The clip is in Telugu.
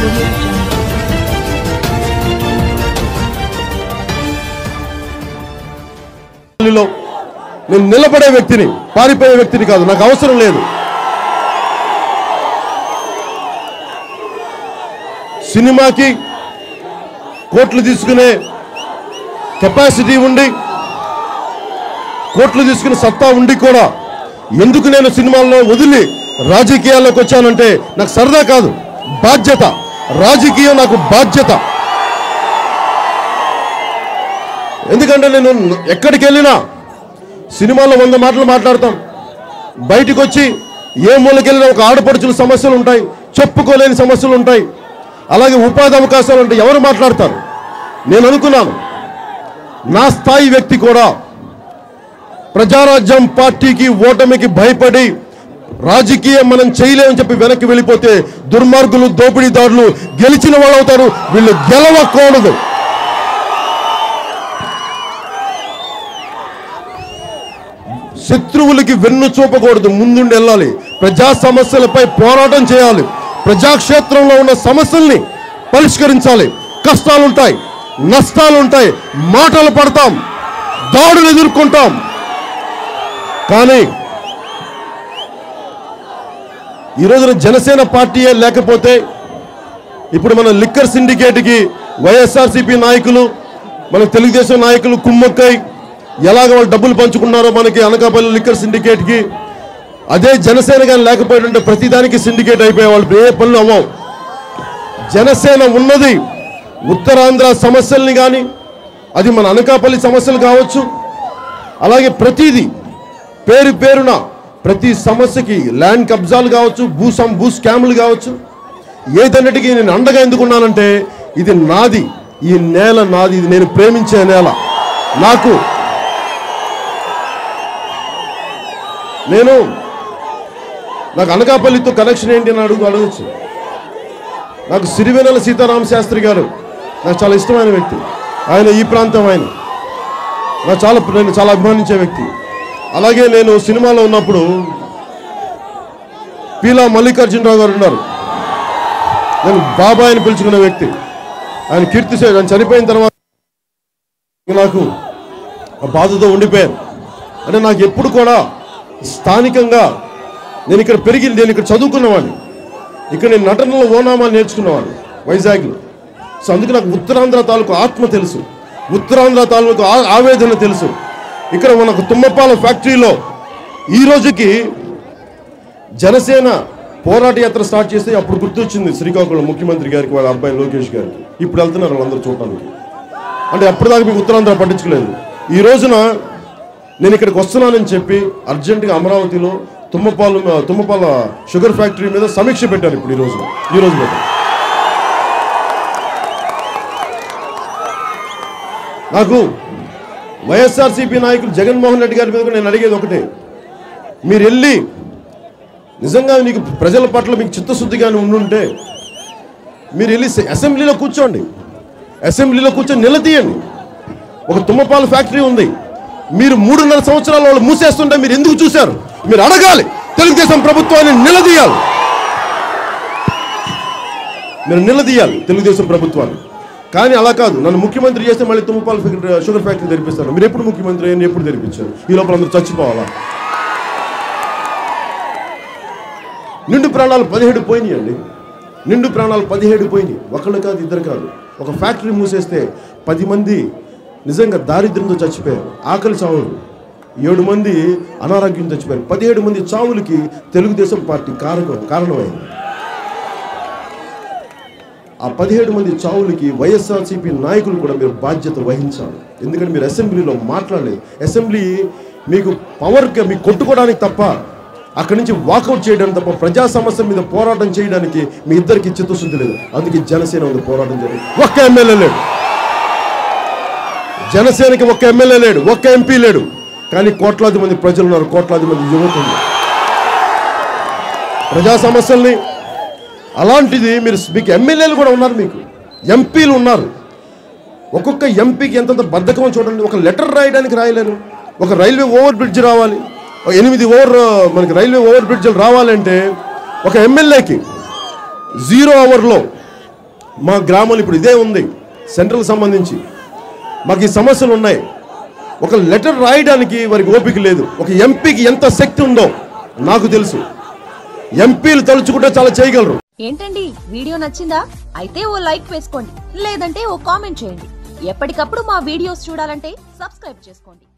audio jungle. లో నేను నిలబడే వ్యక్తిని పారిపోయే వ్యక్తిని కాదు నాకు అవసరం లేదు సినిమాకి కోట్లు తీసుకునే కెపాసిటీ ఉండి కోట్లు తీసుకునే సత్తా ఉండి కూడా ఎందుకు నేను సినిమాల్లో వదిలి రాజకీయాల్లోకి వచ్చానంటే నాకు సరదా కాదు బాధ్యత రాజకీయం నాకు బాధ్యత ఎందుకంటే నేను ఎక్కడికి వెళ్ళినా సినిమాలో వంద మాటలు మాట్లాడతాం బయటికి వచ్చి ఏ మూలకెళ్ళినా ఒక ఆడపడుచుల సమస్యలు ఉంటాయి చెప్పుకోలేని సమస్యలు ఉంటాయి అలాగే ఉపాధి అవకాశాలు ఉంటాయి ఎవరు మాట్లాడతారు నేను అనుకున్నాను నా స్థాయి వ్యక్తి కూడా ప్రజారాజ్యం పార్టీకి ఓటమికి భయపడి రాజకీయం మనం చేయలేమని చెప్పి వెనక్కి వెళ్ళిపోతే దుర్మార్గులు దోపిడీదారులు గెలిచిన వాళ్ళు అవుతారు వీళ్ళు గెలవకూడదు శత్రువులకి వెన్ను చూపకూడదు ముందుండి వెళ్ళాలి ప్రజా సమస్యలపై పోరాటం చేయాలి ప్రజాక్షేత్రంలో ఉన్న సమస్యల్ని పరిష్కరించాలి కష్టాలుంటాయి నష్టాలుంటాయి మాటలు పడతాం దాడులు ఎదుర్కొంటాం కానీ ఈ రోజున జనసేన పార్టీయే లేకపోతే ఇప్పుడు మన లిక్కర్ సిండికేట్కి వైఎస్ఆర్సీపీ నాయకులు మన తెలుగుదేశం నాయకులు కుమ్మక్కై ఎలాగ వాళ్ళు డబ్బులు పంచుకున్నారో మనకి అనకాపల్లి లిక్కర్ సిండికేట్కి అదే జనసేన కానీ లేకపోయింటే ప్రతిదానికి సిండికేట్ అయిపోయే వాళ్ళు ఏ పనులు అవ్వవు జనసేన ఉన్నది ఉత్తరాంధ్ర సమస్యల్ని కానీ అది మన అనకాపల్లి సమస్యలు కావచ్చు అలాగే ప్రతిదీ పేరు పేరున ప్రతి సమస్యకి ల్యాండ్ కబ్జాలు కావచ్చు భూ సం భూ స్కాములు కావచ్చు ఏదన్నిటికీ నేను అండగా ఎందుకున్నానంటే ఇది నాది ఈ నేల నాది ఇది నేను ప్రేమించే నేల నాకు నేను నాకు అనకాపల్లితో కనెక్షన్ ఏంటి అని అడుగు అడగచ్చు నాకు సిరివెనెల సీతారామ శాస్త్రి గారు నాకు చాలా ఇష్టమైన వ్యక్తి ఆయన ఈ ప్రాంతం ఆయన నాకు చాలా నేను చాలా అభిమానించే వ్యక్తి అలాగే నేను సినిమాలో ఉన్నప్పుడు పీలా మల్లికార్జునరావు గారు ఉన్నారు నేను బాబాయ్ అని పిలుచుకునే వ్యక్తి ఆయన కీర్తి శేష్ ఆయన చనిపోయిన తర్వాత నాకు ఆ బాధతో ఉండిపోయాను అంటే నాకు ఎప్పుడు కూడా స్థానికంగా నేను ఇక్కడ పెరిగి నేను ఇక్కడ చదువుకున్నవాడిని ఇక్కడ నేను నటనలో ఓనామాలు నేర్చుకున్నవాడిని వైజాగ్లో సో అందుకే నాకు ఉత్తరాంధ్ర తాలూకు ఆత్మ తెలుసు ఉత్తరాంధ్ర తాలూకు ఆ- ఆవేదన తెలుసు ఇక్కడ మనకు తుమ్మపాల ఫ్యాక్టరీలో ఈ రోజుకి జనసేన పోరాట యాత్ర స్టార్ట్ చేస్తే అప్పుడు గుర్తొచ్చింది శ్రీకాకుళం ముఖ్యమంత్రి గారికి వాళ్ళ అబ్బాయి లోకేష్ గారికి ఇప్పుడు వెళ్తున్నారు వాళ్ళందరూ చూడటానికి అంటే అప్పటిదాకా మీకు ఉత్తరాంధ్ర పట్టించుకోలేదు ఈ రోజున నేను ఇక్కడికి వస్తున్నానని చెప్పి అర్జెంటుగా అమరావతిలో తుమ్మపాలు తుమ్మపాల షుగర్ ఫ్యాక్టరీ మీద సమీక్ష పెట్టారు ఇప్పుడు ఈ రోజు ఈ రోజు పెట్టారు నాకు వైఎస్ఆర్సీపీ నాయకులు జగన్మోహన్ రెడ్డి గారి మీద కూడా నేను అడిగేది ఒకటే మీరు వెళ్ళి నిజంగా మీకు ప్రజల పట్ల మీకు చిత్తశుద్ధిగానే ఉండుంటే మీరు వెళ్ళి సె- అసెంబ్లీలో కూర్చోండి అసెంబ్లీలో కూర్చొని నిలదీయండి ఒక తుమ్మపాల ఫ్యాక్టరీ ఉంది మీరు మూడున్నర సంవత్సరాల వాళ్ళు మూసేస్తుంటే మీరు ఎందుకు చూశారు మీరు అడగాలి తెలుగుదేశం ప్రభుత్వాన్ని నిలదీయాలి మీరు నిలదీయాలి తెలుగుదేశం ప్రభుత్వాన్ని కానీ అలా కాదు నన్ను ముఖ్యమంత్రి చేస్తే మళ్ళీ తుమ్మపాల ఫ్యాక్టరీ షుగర్ ఫ్యాక్టరీ తెరిపిస్తారు మీరు ఎప్పుడు ముఖ్యమంత్రి అయ్యారు ఎప్పుడు తెరిపించారు ఈ లోపల అందరూ చచ్చిపోవాలా నిండు ప్రాణాలు పదిహేడు పోయినాయండి నిండు ప్రాణాలు పదిహేడు పోయినాయి ఒకళ్ళు కాదు ఇద్దరు కాదు ఒక ఫ్యాక్టరీ మూసేస్తే పది మంది నిజంగా దారిద్ర్యంతో చచ్చిపోయారు ఆకలి చావులు ఏడు మంది అనారోగ్యం చచ్చిపోయారు పదిహేడు మంది చావులకి తెలుగుదేశం పార్టీ కారకం కారణమైంది ఆ పదిహేడు మంది చావులకి వైఎస్ఆర్సీపీ నాయకులు కూడా మీరు బాధ్యత వహించాలి ఎందుకంటే మీరు అసెంబ్లీలో మాట్లాడలేదు అసెంబ్లీ మీకు పవర్గా మీకు కొట్టుకోవడానికి తప్ప అక్కడి నుంచి వాకౌట్ చేయడానికి తప్ప ప్రజా సమస్య మీద పోరాటం చేయడానికి మీ ఇద్దరికి చిత్తశుద్ధి లేదు అందుకే జనసేన ఉంది పోరాటం చేయడం ఒక్క ఎమ్మెల్యే లేడు జనసేనకి ఒక్క ఎమ్మెల్యే లేడు ఒక్క ఎంపీ లేడు కానీ కోట్లాది మంది ప్రజలు ఉన్నారు కోట్లాది మంది యువత ఉంది ప్రజా సమస్యల్ని అలాంటిది మీరు మీకు ఎమ్మెల్యేలు కూడా ఉన్నారు మీకు ఎంపీలు ఉన్నారు ఒక్కొక్క ఎంపీకి ఎంతంత బద్ధకం చూడండి ఒక లెటర్ రాయడానికి రాయలేరు ఒక రైల్వే ఓవర్ బ్రిడ్జ్ రావాలి ఒక ఎనిమిది ఓవర్ మనకి రైల్వే ఓవర్ బ్రిడ్జ్లు రావాలంటే ఒక ఎమ్మెల్యేకి జీరో అవర్లో మా గ్రామంలో ఇప్పుడు ఇదే ఉంది సెంట్రల్ సంబంధించి మాకు ఈ సమస్యలు ఉన్నాయి ఒక లెటర్ రాయడానికి వారికి ఓపిక లేదు ఒక ఎంపీకి ఎంత శక్తి ఉందో నాకు తెలుసు ఎంపీలు తలుచుకుంటే చాలా చేయగలరు ఏంటండి వీడియో నచ్చిందా అయితే ఓ లైక్ వేసుకోండి లేదంటే ఓ కామెంట్ చేయండి ఎప్పటికప్పుడు మా వీడియోస్ చూడాలంటే సబ్స్క్రైబ్ చేసుకోండి